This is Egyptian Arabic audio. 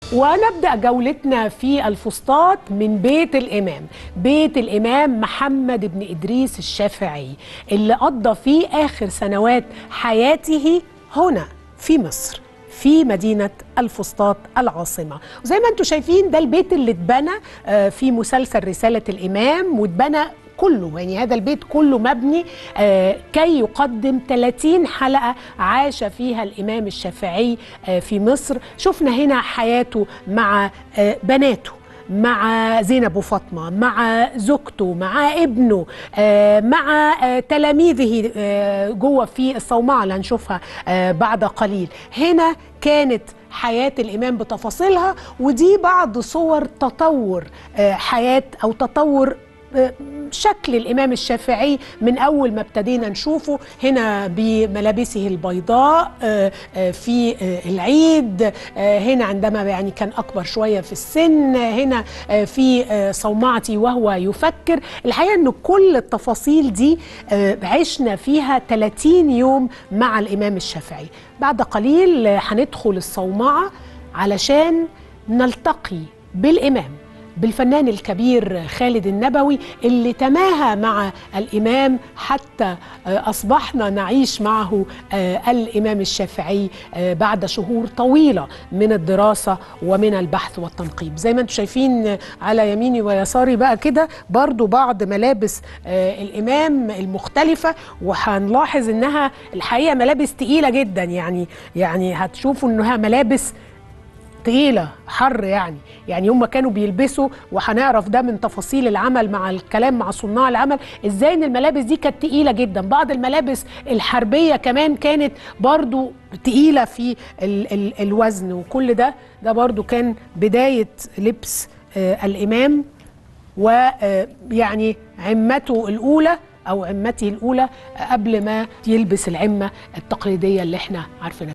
ونبدأ جولتنا في الفسطاط من بيت الإمام بيت الإمام محمد بن إدريس الشافعي اللي قضى فيه آخر سنوات حياته هنا في مصر في مدينة الفسطاط العاصمة وزي ما انتم شايفين ده البيت اللي اتبنى آه، في مسلسل رسالة الإمام واتبنى كله يعني هذا البيت كله مبني آه، كي يقدم 30 حلقة عاش فيها الإمام الشافعي آه، في مصر شفنا هنا حياته مع آه، بناته مع زينب وفاطمة مع زوجته مع ابنه آه، مع آه، تلاميذه آه، جوه في الصومعة اللي هنشوفها آه، بعد قليل هنا كانت حياة الإمام بتفاصيلها ودي بعض صور تطور آه، حياة أو تطور آه، شكل الإمام الشافعي من أول ما ابتدينا نشوفه هنا بملابسه البيضاء آه، آه، في آه، العيد آه، هنا عندما يعني كان أكبر شوية في السن هنا آه، في آه، صومعتي وهو يفكر الحقيقة أن كل التفاصيل دي آه، عشنا فيها 30 يوم مع الإمام الشافعي بعد قليل آه، هندخل الصومعة علشان نلتقي بالإمام بالفنان الكبير خالد النبوي اللي تماهى مع الإمام حتى آه، أصبحنا نعيش معه آه، الإمام الشافعي آه، بعد شهور طويلة من الدراسة ومن البحث والتنقيب زي ما انتم شايفين على يميني ويساري بقى كده برضو بعض ملابس آه، الإمام المختلفة وهنلاحظ إنها الحقيقة ملابس تقيلة جدا يعني يعني هتشوفوا إنها ملابس تقيلة حر يعني يعني هم كانوا بيلبسوا وهنعرف ده من تفاصيل العمل مع الكلام مع صناع العمل ازاي ان الملابس دي كانت تقيلة جدا بعض الملابس الحربية كمان كانت برضو تقيلة في ال ال الوزن وكل ده ده برضو كان بداية لبس آه الإمام ويعني عمته الأولى أو عمته الأولى قبل ما يلبس العمة التقليدية اللي احنا عارفينها